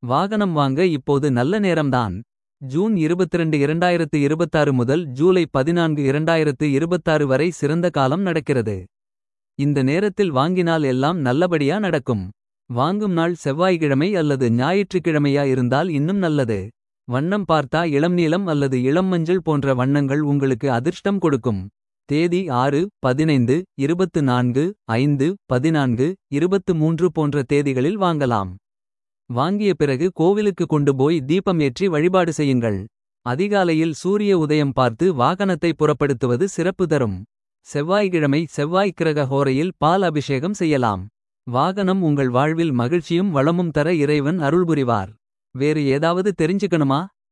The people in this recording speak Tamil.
வாகனம் வாங்க இப்போது நல்ல நேரம்தான். ஜூன் 22 2026 முதல் ஜூலை 14 2026 வரை சிறந்த காலம் நடக்கிறது. இந்த நேரத்தில் வாங்கினால் எல்லாம் நல்லபடியா நடக்கும். வாங்கும் நாள் செவ்வாய்க்கிழமை அல்லது ஞாயிற்றுக்கிழமையா இருந்தால் இன்னும் நல்லது. வண்ணம் பார்த்தா இளம்நீலம் அல்லது இளம்மஞ்சள் போன்ற வண்ணங்கள் உங்களுக்கு அதிர்ஷ்டம் கொடுக்கும். தேதி 6 15 24 5 14 23 போன்ற தேதிகளில் வாங்கலாம். வாங்கிய பிறகு கோவிலுக்கு கொண்டு போய் தீபம் ஏற்றி வழிபாடு செய்யுங்கள். அதிகாலையில் சூரிய உதயம் பார்த்து வாகனத்தை புறப்படுத்துவது சிறப்பு தரும். செவ்வாய்க்கிழமை செவ்வாய் கிரக ஹோரையில் பால் அபிஷேகம் செய்யலாம். வாகனம் உங்கள் வாழ்வில் மகிழ்ச்சியும் வளமும் தர இறைவன் அருள்புரிவார். வேறு ஏதாவது தெரிஞ்சுக்கணுமா.